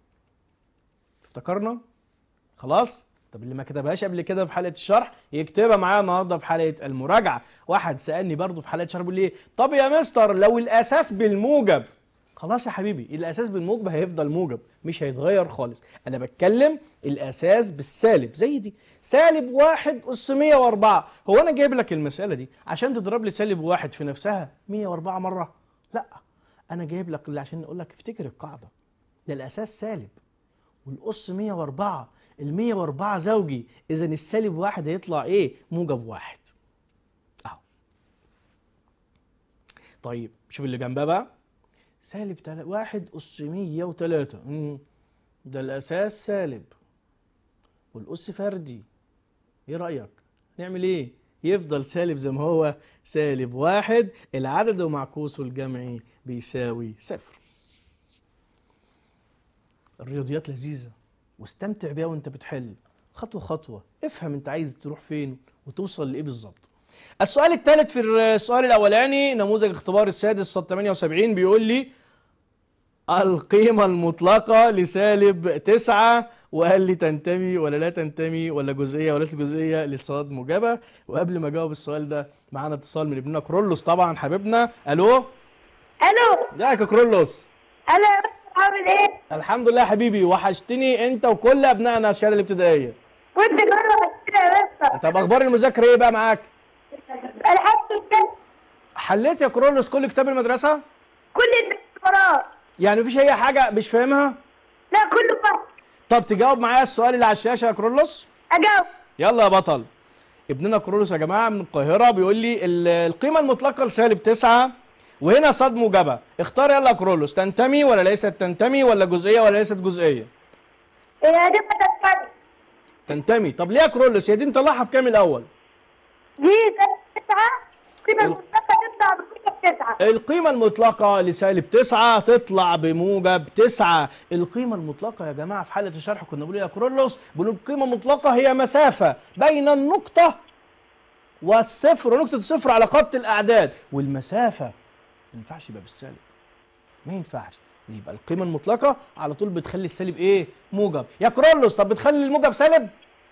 افتكرنا خلاص طب اللي ما كتبهاش قبل كده في حلقه الشرح يكتبها معايا النهارده في حلقه المراجعه واحد سالني برضه في حلقه الشرح بيقول لي ايه طب يا مستر لو الاساس بالموجب خلاص يا حبيبي الاساس بالموجب هيفضل موجب مش هيتغير خالص انا بتكلم الاساس بالسالب زي دي سالب واحد اس 104 هو انا جايب لك المساله دي عشان تضرب لي سالب واحد في نفسها 104 مره لا انا جايب لك اللي عشان اقول لك افتكر القاعده ده الاساس سالب والاس 104 ال 104 زوجي اذا السالب واحد هيطلع ايه موجب واحد اهو طيب شوف اللي جنبها بقى سالب تل... واحد أس 103 مم. ده الأساس سالب والأس فردي إيه رأيك؟ نعمل إيه؟ يفضل سالب زي ما هو سالب واحد العدد ومعكوسه الجمعي بيساوي صفر الرياضيات لذيذة واستمتع بيها وانت بتحل خطوة خطوة افهم انت عايز تروح فين وتوصل لإيه بالظبط السؤال الثالث في السؤال الاولاني نموذج اختبار السادس صد 78 بيقول لي القيمة المطلقة لسالب 9 وقال لي تنتمي ولا لا تنتمي ولا جزئيه ولا ليست جزئيه لصاد موجبه وقبل ما اجاوب السؤال ده معانا اتصال من ابننا كرولوس طبعا حبيبنا الو الو ازيك يا كرولوس انا عامل ايه؟ الحمد لله يا حبيبي وحشتني انت وكل ابنائنا الشهاده الابتدائيه كنت جرب كده يا بس طب اخبار المذاكره ايه بقى معاك الحمد لله حليت يا كرولوس كل كتاب المدرسه كل الدكتوراه يعني مفيش اي حاجه مش فاهمها لا كله فاهم طب تجاوب معايا السؤال اللي على الشاشه يا كرولوس اجاوب يلا يا بطل ابننا كرولوس يا جماعه من القاهره بيقول لي ال- القيمه المطلقه لسالب تسعة وهنا صاد موجبه اختار يلا يا كرولوس تنتمي ولا ليست تنتمي ولا جزئيه ولا ليست جزئيه هي دي بتتفرج تنتمي طب ليه يا كرولوس هي دي نطلعها بكام الاول دي تسعة قيمة المستقبل تطلع بقيمة تسعة القيمة المطلقة لسالب تسعة تطلع بموجب تسعة القيمة المطلقة يا جماعة في حالة الشرح كنا بنقول يا كرولوس بنقول القيمة المطلقة هي مسافة بين النقطة والصفر ونقطة الصفر على خط الأعداد والمسافة ما ينفعش يبقى بالسالب ما ينفعش يبقى القيمة المطلقة على طول بتخلي السالب ايه؟ موجب يا كرولوس طب بتخلي الموجب سالب؟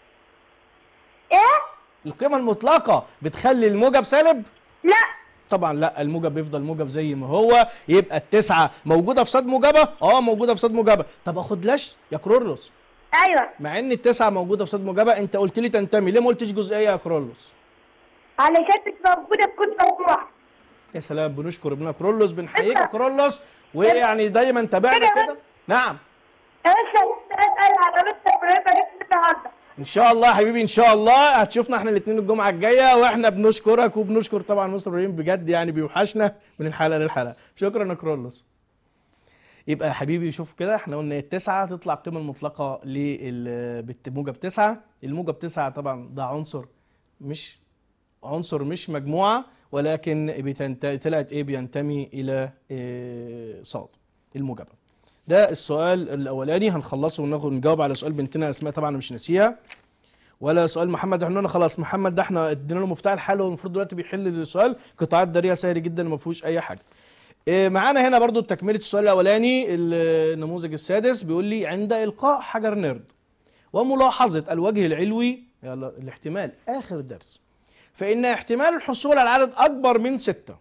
ايه؟ القيمة المطلقة بتخلي الموجب سالب؟ لا طبعا لا الموجب بيفضل موجب زي ما هو يبقى التسعة موجودة في صاد موجبة اه موجودة في صاد موجبة طب اخدلاش يا كرولوس ايوه مع ان التسعة موجودة في صاد موجبة انت قلت لي تنتمي ليه ما قلتش جزئية يا كرولوس علشان مش موجودة في كل مجموعة يا سلام بنشكر ابننا كرولوس بنحييك يا كرولوس ويعني دايما تابعنا كده نعم انا لسه اسال على مستر ابراهيم جبت النهارده ان شاء الله يا حبيبي ان شاء الله هتشوفنا احنا الاثنين الجمعه الجايه واحنا بنشكرك وبنشكر طبعا مستر ابراهيم بجد يعني بيوحشنا من الحلقه للحلقه شكرا يا كرولوس يبقى يا حبيبي شوف كده احنا قلنا التسعة تطلع القيمة المطلقة للموجب تسعة الموجب تسعة طبعا ده عنصر مش عنصر مش مجموعة ولكن بتنت... طلعت ايه بينتمي الى إيه صاد الموجبة ده السؤال الاولاني هنخلصه وناخد نجاوب على سؤال بنتنا اسماء طبعا مش ناسيها ولا سؤال محمد احنا قلنا خلاص محمد ده احنا ادينا له مفتاح الحل والمفروض دلوقتي بيحل السؤال قطاعات داريه سهل جدا ما فيهوش اي حاجه إيه معانا هنا برضو تكمله السؤال الاولاني النموذج السادس بيقول لي عند القاء حجر نرد وملاحظه الوجه العلوي يلا الاحتمال اخر الدرس فان احتمال الحصول على عدد اكبر من ستة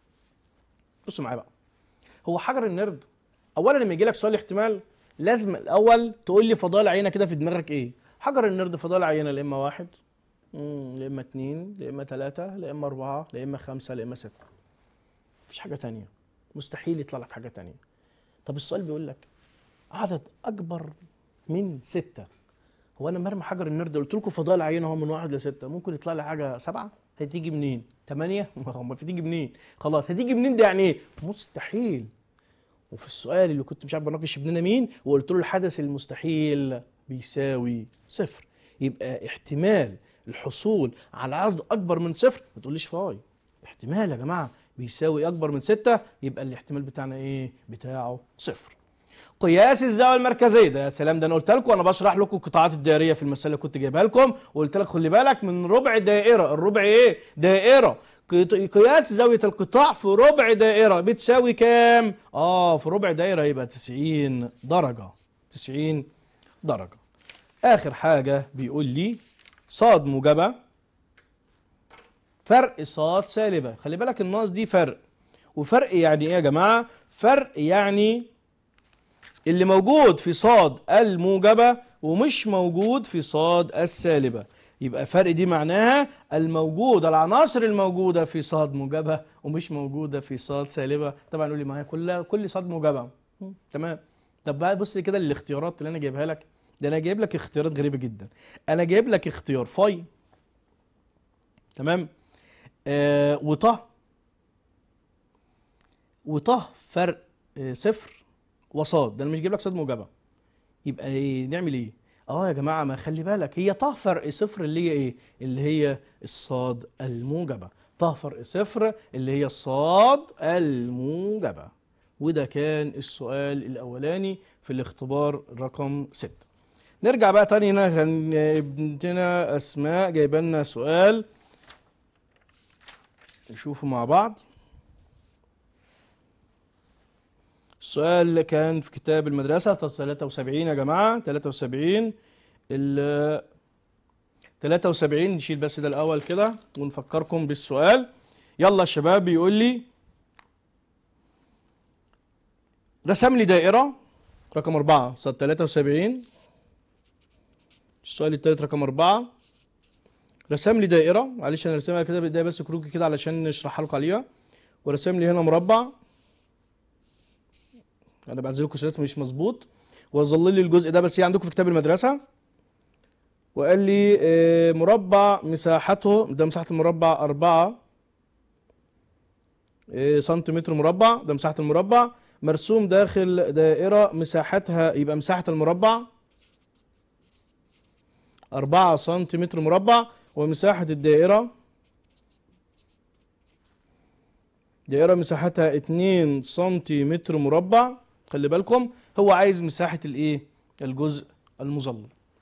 بصوا معايا بقى هو حجر النرد اولا لما يجي لك سؤال احتمال لازم الاول تقول لي فضائل عينه كده في دماغك ايه حجر النرد فضائل عينه لا اما واحد مم، لا اما اتنين لا اما تلاته لا اما اربعه لا اما خمسه لا اما سته مفيش حاجه تانية مستحيل يطلع لك حاجه تانية طب السؤال بيقول لك عدد اكبر من سته هو انا مرمي حجر النرد قلت لكم فضائل عينه هو من واحد لسته ممكن يطلع لي حاجه سبعه هتيجي منين؟ ثمانيه؟ ما هتيجي منين؟ خلاص هتيجي منين ده يعني ايه؟ مستحيل وفي السؤال اللي كنت مش عارف بناقش ابننا مين وقلت له الحدث المستحيل بيساوي صفر يبقى احتمال الحصول على عدد اكبر من صفر ما تقوليش فاي احتمال يا جماعه بيساوي اكبر من ستة يبقى الاحتمال بتاعنا ايه بتاعه صفر قياس الزاويه المركزيه ده يا سلام ده انا قلت لكم انا بشرح لكم القطاعات الدائريه في المساله اللي كنت جايبها لكم وقلت لك خلي بالك من ربع دائره الربع ايه دائره قيت- قياس زاويه القطاع في ربع دائره بتساوي كام اه في ربع دائره يبقى 90 درجه 90 درجه اخر حاجه بيقول لي صاد موجبه فرق صاد سالبه خلي بالك الناقص دي فرق وفرق يعني ايه يا جماعه فرق يعني اللي موجود في صاد الموجبة ومش موجود في صاد السالبة يبقى فرق دي معناها الموجود العناصر الموجودة في صاد موجبة ومش موجودة في صاد سالبة طبعا يقول لي ما هي كلها كل صاد موجبة مم، تمام طب بقى بص كده الاختيارات اللي انا جايبها لك ده انا جايب لك اختيارات غريبة جدا انا جايب لك اختيار فاي تمام آه وطه وطه فرق آه صفر وصاد ده انا مش جايب لك صاد موجبه يبقى ايه نعمل ايه اه يا جماعه ما خلي بالك هي طه فرق صفر اللي هي ايه اللي هي الصاد الموجبه طه فرق صفر اللي هي الصاد الموجبه وده كان السؤال الاولاني في الاختبار رقم 6 نرجع بقى تاني هنا كان بنتنا اسماء جايبه لنا سؤال نشوفه مع بعض السؤال كان في كتاب المدرسة 73 يا جماعة 73 ال 73 نشيل بس ده الأول كده ونفكركم بالسؤال يلا الشباب بيقول لي رسم لي دائرة رقم أربعة صد 73 السؤال التالت رقم أربعة رسم لي دائرة معلش أنا رسمها كده بالبداية بس كروكي كده علشان نشرحها لكم عليها ورسم لي هنا مربع انا بعزل لكم الرسم مش مظبوط وظل لي الجزء ده بس هي عندكم في كتاب المدرسه وقال لي آه، مربع مساحته ده مساحه المربع 4 آه، سنتيمتر مربع ده مساحه المربع مرسوم داخل دائره مساحتها يبقى مساحه المربع 4 سنتيمتر مربع ومساحه الدائره دائرة مساحتها 2 سنتيمتر مربع خلي بالكم هو عايز مساحة الايه الجزء المظلل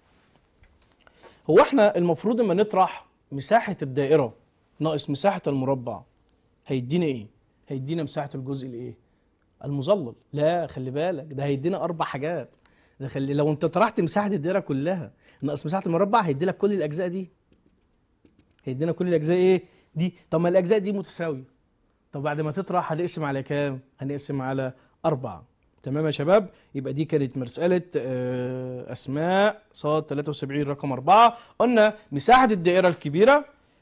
هو احنا المفروض اما نطرح مساحة الدائرة ناقص مساحة المربع هيدينا ايه هيدينا مساحة الجزء الايه المظلل لا خلي بالك ده هيدينا اربع حاجات ده خلي لو انت طرحت مساحة الدائرة كلها ناقص مساحة المربع هيدي لك كل الاجزاء دي هيدينا كل الاجزاء ايه دي طب ما الاجزاء دي متساوية طب بعد ما تطرح هنقسم على كام؟ هنقسم على أربعة تمام يا شباب؟ يبقى دي كانت مسألة آه، أسماء صاد 73 رقم أربعة قلنا مساحة الدائرة الكبيرة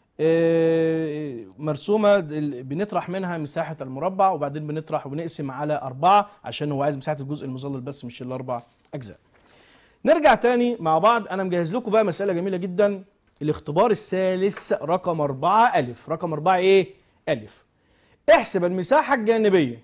آه، مرسومة دل- بنطرح منها مساحة المربع وبعدين بنطرح وبنقسم على أربعة عشان هو عايز مساحة الجزء المظلل بس مش الأربع أجزاء. نرجع تاني مع بعض أنا مجهز لكم بقى مسألة جميلة جدا الاختبار الثالث رقم أربعة ألف رقم أربعة إيه؟ ألف احسب المساحة الجانبية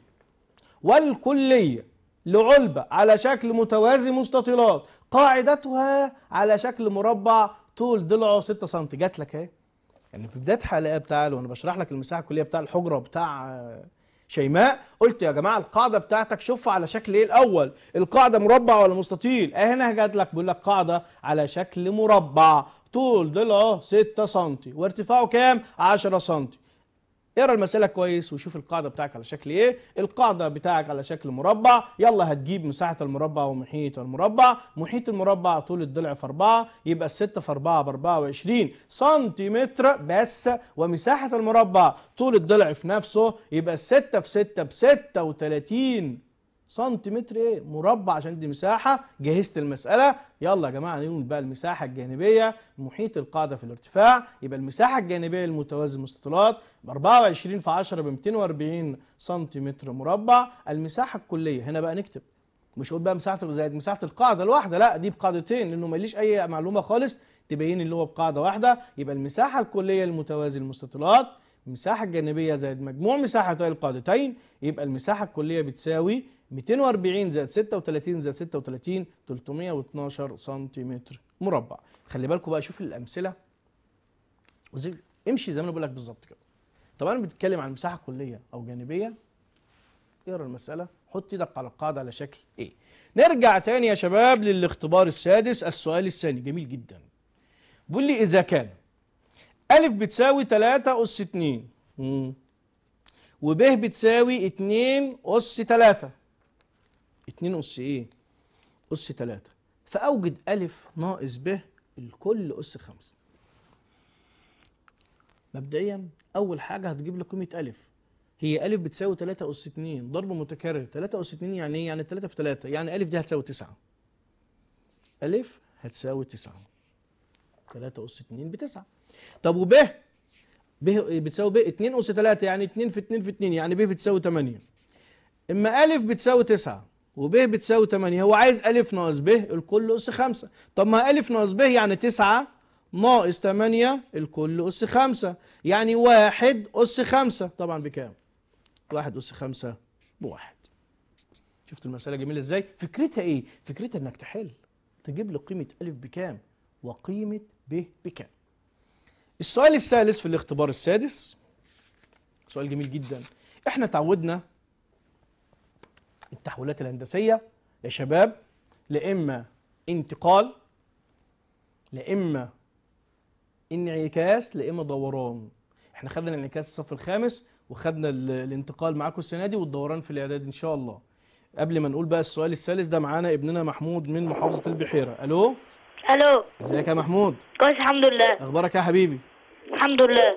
والكلية لعلبة على شكل متوازي مستطيلات قاعدتها على شكل مربع طول ضلعه 6 سم جات لك اهي يعني في بدايه حلقه بتاع وانا بشرح لك المساحه الكليه بتاع الحجره بتاع آه، شيماء قلت يا جماعه القاعده بتاعتك شوفها على شكل ايه الاول القاعده مربع ولا مستطيل اه هنا جات لك بيقول لك قاعده على شكل مربع طول ضلعه 6 سم وارتفاعه كام 10 سم اقرا المسألة كويس وشوف القاعدة بتاعك على شكل ايه القاعدة بتاعك على شكل مربع يلا هتجيب مساحة المربع ومحيط المربع محيط المربع طول الضلع في 4 يبقى الستة في 4 ب 24 سنتيمتر بس ومساحة المربع طول الضلع في نفسه يبقى الستة في 6 ب 36 سنتيمتر ايه مربع عشان دي مساحة جهزت المسألة يلا يا جماعة نقول بقى المساحة الجانبية محيط القاعدة في الارتفاع يبقى المساحة الجانبية المتوازي المستطيلات ب 24 في 10 ب 240 سنتيمتر مربع المساحة الكلية هنا بقى نكتب مش هقول بقى مساحة زائد مساحة القاعدة الواحدة لا دي بقاعدتين لأنه ماليش أي معلومة خالص تبين اللي هو بقاعدة واحدة يبقى المساحة الكلية المتوازي المستطيلات المساحة الجانبية زائد مجموع مساحتي القاعدتين يبقى المساحة الكلية بتساوي 240 زائد 36 زائد 36 312 سنتيمتر مربع خلي بالكم بقى شوف الأمثلة وزي امشي زي ما انا بقول لك بالظبط كده طب انا بتتكلم عن مساحة كلية أو جانبية اقرا المسألة حط ايدك على القاعدة على شكل ايه نرجع تاني يا شباب للاختبار السادس السؤال الثاني جميل جدا بيقول لي إذا كان ألف بتساوي 3 أس 2 مم. وب بتساوي 2 أس 3 2 أس إيه؟ أس 3 فأوجد ألف ناقص ب الكل أس 5 مبدئيا أول حاجة هتجيب لي قيمة ألف هي ألف بتساوي 3 أس 2 ضرب متكرر 3 أس 2 يعني إيه؟ يعني 3 في 3 يعني ألف دي هتساوي 9 ألف هتساوي 9 3 أس 2 بتسعة طب وب ب بتساوي ب 2 أس 3 يعني 2 في 2 في 2 يعني ب بتساوي 8 اما ألف بتساوي 9 وب بتساوي 8 هو عايز ألف ناقص ب الكل أس 5 طب ما ألف ناقص ب يعني 9 ناقص 8 الكل أس 5 يعني 1 أس 5 طبعا بكام؟ 1 أس 5 بواحد شفت المسألة جميلة ازاي؟ فكرتها ايه؟ فكرتها انك تحل تجيب لي قيمة ألف بكام؟ وقيمة ب بكام؟ السؤال الثالث في الاختبار السادس سؤال جميل جدا احنا تعودنا التحويلات الهندسية يا شباب لإما انتقال لإما انعكاس لإما دوران احنا خدنا الانعكاس الصف الخامس وخدنا ال- الانتقال معاكم السنة دي والدوران في الإعداد إن شاء الله قبل ما نقول بقى السؤال الثالث ده معانا ابننا محمود من محافظة البحيرة الو الو ازيك يا محمود كويس الحمد لله اخبارك يا حبيبي الحمد لله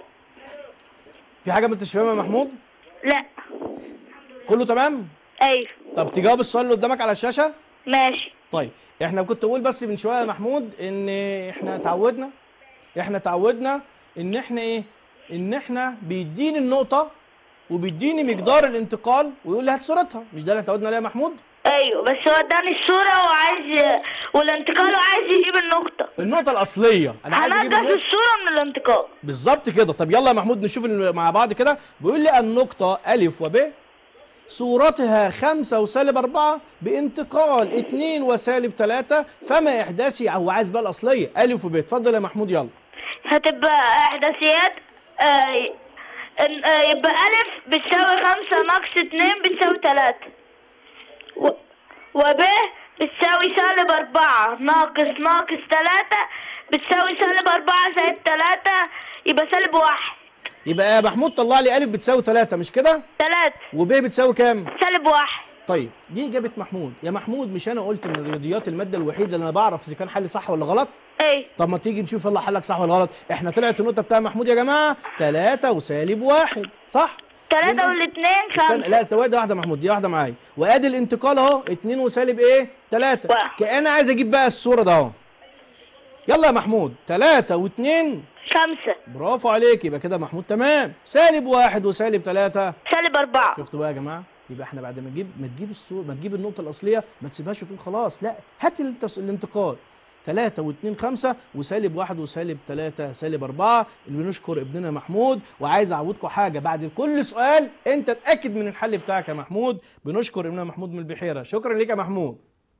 في حاجة ما انتش فاهمها يا محمود لا كله تمام ايوه طب تجاوب السؤال اللي قدامك على الشاشة ماشي طيب احنا كنت بقول بس من شويه يا محمود ان احنا اتعودنا احنا اتعودنا ان احنا ايه ان احنا بيديني النقطه وبيديني مقدار الانتقال ويقول لي هات صورتها مش ده اللي اتعودنا عليه يا محمود ايوه بس هو اداني الصورة وعايز والانتقال وعايز يجيب النقطة النقطه الاصليه انا عايز اجيب هنقص النقطة. الصورة من الانتقال بالظبط كده طب يلا يا محمود نشوف ال- مع بعض كده بيقول لي النقطه الف وب صورتها خمسة وسالب أربعة بانتقال اتنين وسالب تلاتة فما إحداثي هو عايز بقى الأصلية ألف وب اتفضل يا محمود يلا هتبقى احداثيات آه إن- آه يبقى الف بتساوي خمسة ناقص اتنين بتساوي تلاتة و... وب بتساوي سالب أربعة ناقص ناقص تلاتة بتساوي سالب أربعة زائد تلاتة يبقى سالب واحد يبقى يا محمود طلع لي ألف بتساوي تلاتة مش كده تلاتة وب بتساوي كام سالب واحد طيب دي إجابة محمود يا محمود مش أنا قلت إن الرياضيات المادة الوحيدة اللي أنا بعرف إذا كان حلي صح ولا غلط ايه طب ما تيجي نشوف يلا حلك صح ولا غلط احنا طلعت النقطة بتاع محمود يا جماعة تلاتة وسالب واحد صح تلاتة مين- والاتنين استنى خمسة لا استوى ده واحده محمود دي واحده معايا وادي الانتقال اهو 2 وسالب ايه 3 واحد. كأنا عايز اجيب بقى الصوره ده اهو يلا يا محمود 3 و2 خمسة برافو عليك يبقى كده محمود تمام سالب واحد وسالب 3 سالب أربعة شفتوا بقى يا جماعه يبقى احنا بعد ما تجيب ما تجيب الصوره ما تجيب النقطه الاصليه ما تسيبهاش وتقول خلاص لا هات التص... الانتقال 3 و2 5 وسالب 1 وسالب 3 سالب 4 اللي بنشكر ابننا محمود وعايز اعودكم حاجه بعد كل سؤال انت اتاكد من الحل بتاعك يا محمود بنشكر ابننا محمود من البحيره شكرا ليك يا محمود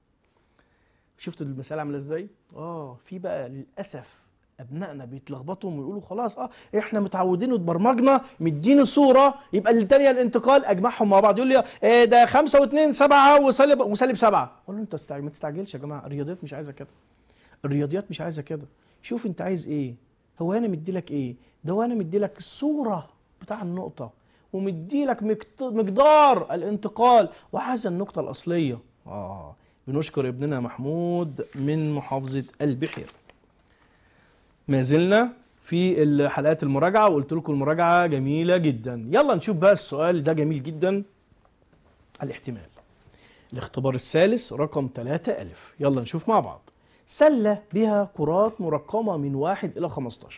شفتوا المثال عامله ازاي اه في بقى للاسف ابنائنا بيتلخبطوا ويقولوا خلاص اه احنا متعودين واتبرمجنا مديني صوره يبقى التانية الانتقال اجمعهم مع بعض يقول لي آه ده 5 و2 7 وسالب وسالب 7 اقول له انت استعجل ما تستعجلش يا جماعه الرياضيات مش عايزه كده الرياضيات مش عايزه كده شوف انت عايز ايه هو انا مدي لك ايه ده وانا مدي لك الصوره بتاع النقطه ومدي لك مقدار الانتقال وعايز النقطه الاصليه اه بنشكر ابننا محمود من محافظه البحيره ما زلنا في الحلقات المراجعة وقلت لكم المراجعة جميلة جدا يلا نشوف بقى السؤال ده جميل جدا الاحتمال الاختبار الثالث رقم 3 ألف يلا نشوف مع بعض سلة بها كرات مرقمة من واحد إلى 15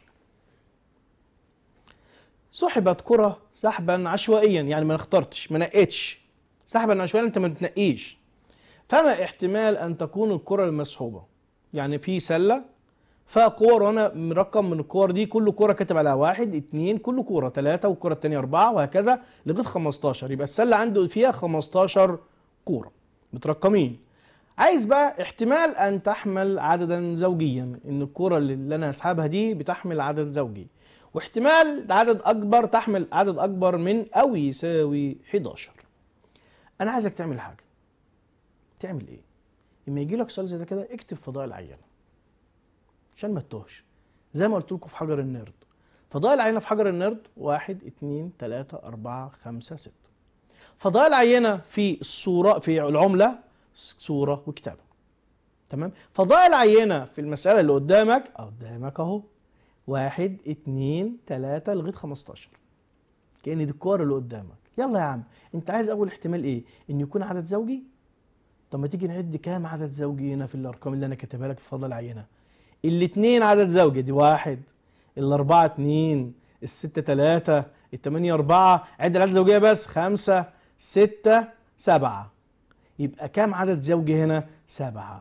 سحبت كرة سحبا عشوائيا يعني ما اخترتش ما نقيتش سحبا عشوائيا انت ما بتنقيش فما احتمال ان تكون الكرة المسحوبة يعني في سلة فكور وانا مرقم من الكور دي كل كوره كاتب عليها واحد اتنين كل كوره تلاته والكوره التانيه اربعه وهكذا لغايه 15 يبقى السله عنده فيها 15 كوره مترقمين عايز بقى احتمال ان تحمل عددا زوجيا ان الكوره اللي انا هسحبها دي بتحمل عدد زوجي واحتمال عدد اكبر تحمل عدد اكبر من او يساوي 11 انا عايزك تعمل حاجه تعمل ايه اما يجي لك سؤال زي ده كده اكتب فضاء العينه عشان ما تتوهش زي ما قلت لكم في حجر النرد فضاء العينة في حجر النرد واحد اتنين تلاتة أربعة خمسة ستة فضاء العينة في الصورة في العملة صورة وكتابة تمام فضاء العينة في المسألة اللي قدامك قدامك أهو واحد اتنين تلاتة لغاية خمستاشر كأن دي الكور اللي قدامك يلا يا عم انت عايز أول احتمال ايه ان يكون عدد زوجي طب ما تيجي نعد كام عدد زوجي هنا في الأرقام اللي أنا كاتبها لك في فضاء العينة الاتنين عدد زوجي دي واحد الأربعة اتنين الستة تلاتة التمانية أربعة عد العدد الزوجية بس خمسة ستة سبعة يبقى كام عدد زوجي هنا؟ سبعة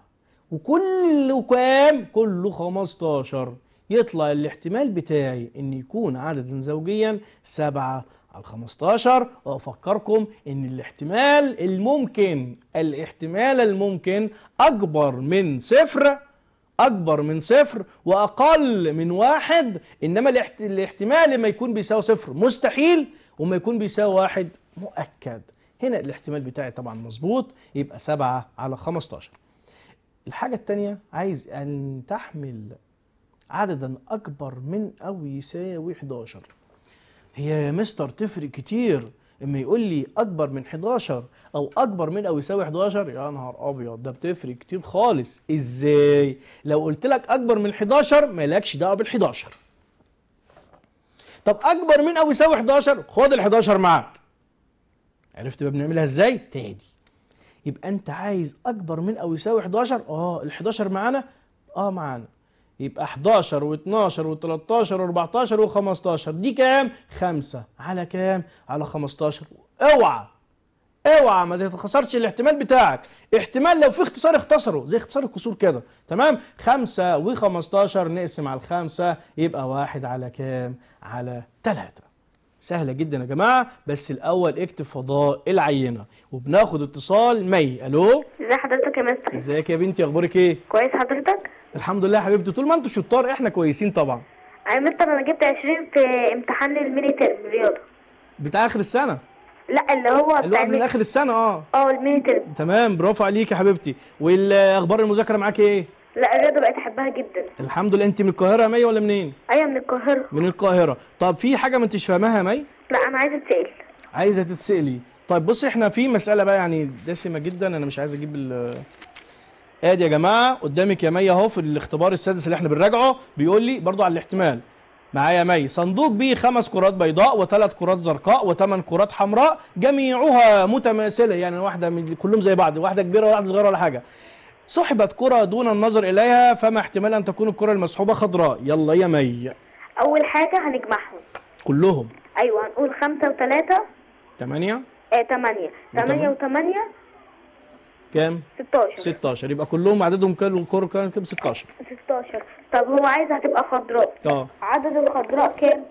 وكله كام؟ كله خمستاشر يطلع الاحتمال بتاعي ان يكون عددا زوجيا سبعة على 15 وافكركم ان الاحتمال الممكن الاحتمال الممكن اكبر من صفر اكبر من صفر واقل من واحد انما الاحت- الاحتمال لما يكون بيساوي صفر مستحيل وما يكون بيساوي واحد مؤكد هنا الاحتمال بتاعي طبعا مظبوط يبقى سبعة على 15 الحاجة التانية عايز ان تحمل عددا اكبر من او يساوي 11 هي يا مستر تفرق كتير اما يقول لي اكبر من 11 او اكبر من او يساوي 11 يا نهار ابيض ده بتفرق كتير خالص ازاي لو قلت لك اكبر من 11 مالكش دعوه بال 11 طب اكبر من او يساوي 11 خد ال 11 معاك عرفت بقى بنعملها ازاي تاني يبقى انت عايز اكبر من او يساوي 11 اه ال 11 معانا اه معانا يبقى 11 و12 و13 و14 و15 دي كام؟ 5 على كام؟ على 15 اوعى اوعى ما تتخسرش الاحتمال بتاعك احتمال لو في اختصار اختصره زي اختصار الكسور كده تمام 5 و15 نقسم على الخمسة يبقى واحد على كام؟ على 3 سهلة جدا يا جماعة بس الأول اكتب فضاء العينة وبناخد اتصال مي ألو ازي حضرتك يا مستر ازيك يا بنتي أخبارك إيه؟ كويس حضرتك الحمد لله يا حبيبتي طول ما انتوا شطار احنا كويسين طبعا يا مستر انا جبت 20 في امتحان الميني ترم رياضه بتاع اخر السنه لا اللي هو اللي بتاع هو من الميني- اخر السنه اه اه الميني ترم تمام برافو عليك يا حبيبتي والاخبار المذاكره معاك ايه لا الرياضه بقيت احبها جدا الحمد لله انت من القاهره يا مي ولا منين ايوه من القاهره من القاهره طب في حاجه ما انتش فاهماها يا مي لا انا عايزه اتسال عايزه تتسالي طيب بصي احنا في مساله بقى يعني دسمه جدا انا مش عايز اجيب ال ادي يا جماعه قدامك يا مي اهو في الاختبار السادس اللي احنا بنراجعه بيقول لي برضو على الاحتمال معايا يا مي صندوق بيه خمس كرات بيضاء وثلاث كرات زرقاء وثمان كرات حمراء جميعها متماثله يعني واحده من كلهم زي بعض واحده كبيره وواحده صغيره ولا حاجه سحبت كرة دون النظر إليها فما احتمال أن تكون الكرة المسحوبة خضراء يلا يا مي اول حاجه هنجمعهم كلهم ايوه هنقول خمسة وثلاثة ثمانية آه تمانية تمانية وتمانية كام 16 16 يبقى كلهم عددهم كام الكرة كام كام 16 16 طب هو عايز هتبقى خضراء اه عدد الخضراء كام؟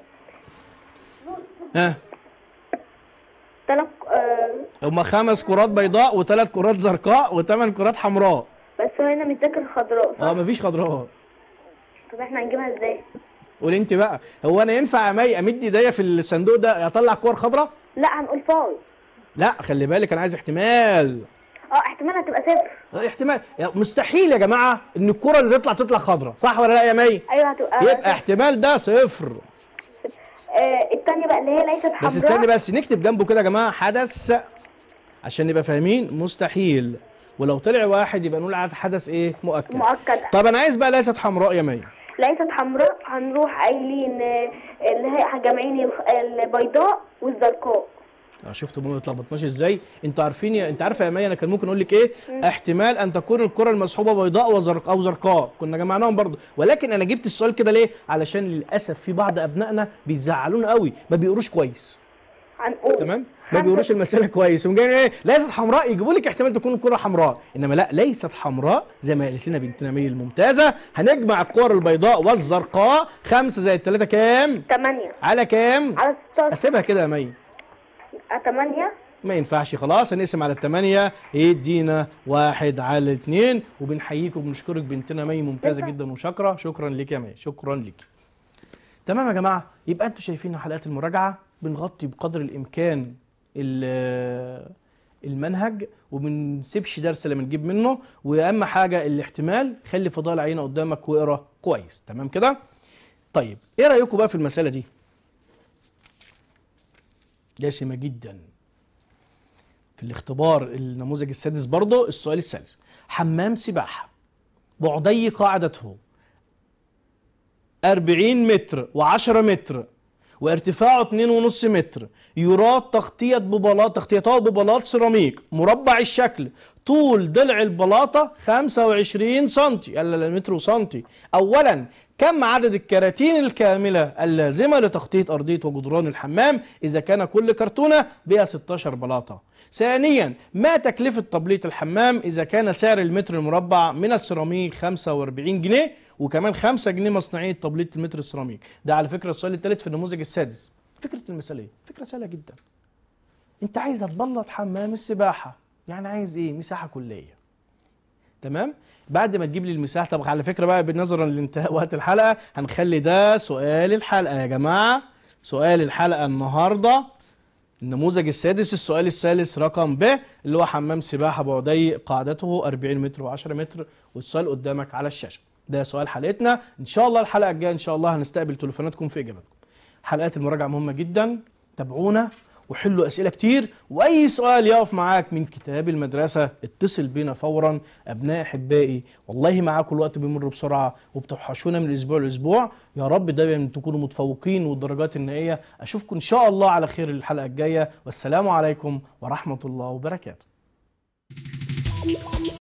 ها تلات آه هما خمس كرات بيضاء وثلاث كرات زرقاء وثمان كرات حمراء بس هو هنا متذاكر خضراء صح؟ اه مفيش خضراء طب احنا هنجيبها ازاي؟ قول انت بقى هو انا ينفع يا مي امد ايديا في الصندوق ده اطلع كور خضراء لا هنقول فاول لا خلي بالك انا عايز احتمال اه احتمال هتبقى صفر اه، احتمال يا- مستحيل يا جماعه ان الكره اللي تطلع تطلع خضراء صح ولا لا يا مي ايوه هتبقى يبقى احتمال ده صفر آه التانية بقى اللي هي ليست حمراء بس استني بس نكتب جنبه كده يا جماعه حدث عشان نبقى فاهمين مستحيل ولو طلع واحد يبقى نقول على حدث ايه مؤكد مؤكد طب انا عايز بقى ليست حمراء يا مي ليست حمراء هنروح قايلين آه، اللي هي جامعين الخ- البيضاء والزرقاء اه شفتوا ما اتلخبطناش ازاي انتوا عارفين يا... انت عارفه يا مي انا كان ممكن اقول لك ايه احتمال ان تكون الكره المسحوبه بيضاء وزرق او زرقاء كنا جمعناهم برضو ولكن انا جبت السؤال كده ليه علشان للاسف في بعض ابنائنا بيزعلونا قوي ما بيقروش كويس هنقول تمام ما بيقروش المساله كويس ومجانين ايه ليست حمراء يجيبوا لك احتمال تكون الكره حمراء انما لا ليست حمراء زي ما قالت لنا بنتنا مي الممتازه هنجمع الكور البيضاء والزرقاء خمسة زائد ثلاثة كام 8 على كام على 16 اسيبها كده يا مي 8 ما ينفعش خلاص هنقسم على الثمانية يدينا واحد على الاثنين وبنحييك وبنشكرك بنتنا مي ممتازة جدا وشاكرة شكرا لك يا مي شكرا لك تمام يا جماعة يبقى انتوا شايفين حلقات المراجعة بنغطي بقدر الامكان ال- المنهج وبنسيبش درس لما نجيب منه واهم حاجة الاحتمال خلي فضاء العينة قدامك واقرا كويس تمام كده طيب ايه رأيكم بقى في المسألة دي دسمة جدا في الاختبار النموذج السادس برضه السؤال الثالث حمام سباحة بعدي قاعدته 40 متر و10 متر وارتفاعه 2.5 متر يراد تغطية ببلاط تغطيته ببلاط سيراميك مربع الشكل طول ضلع البلاطة 25 سنتي يلا متر وسنتي أولا كم عدد الكراتين الكاملة اللازمة لتغطية أرضية وجدران الحمام إذا كان كل كرتونة بها 16 بلاطة ثانيا ما تكلفة تبليط الحمام إذا كان سعر المتر المربع من السيراميك 45 جنيه وكمان 5 جنيه مصنعية تبليط المتر السيراميك ده على فكرة السؤال الثالث في النموذج السادس فكرة المثال ايه؟ فكرة سهلة جدا انت عايز تبلط حمام السباحة يعني عايز ايه مساحة كلية تمام بعد ما تجيب لي المساحة طب على فكرة بقى بالنظرا لانتهاء وقت الحلقة هنخلي ده سؤال الحلقة يا جماعة سؤال الحلقة النهاردة النموذج السادس السؤال الثالث رقم ب اللي هو حمام سباحة بعدي قاعدته 40 متر و10 متر والسؤال قدامك على الشاشة ده سؤال حلقتنا ان شاء الله الحلقة الجاية ان شاء الله هنستقبل تليفوناتكم في اجاباتكم حلقات المراجعة مهمة جدا تابعونا وحلوا اسئله كتير واي سؤال يقف معاك من كتاب المدرسه اتصل بينا فورا ابناء احبائي والله معاكم الوقت بيمر بسرعه وبتوحشونا من الاسبوع لاسبوع يا رب دايما تكونوا متفوقين والدرجات النهائيه اشوفكم ان شاء الله على خير الحلقه الجايه والسلام عليكم ورحمه الله وبركاته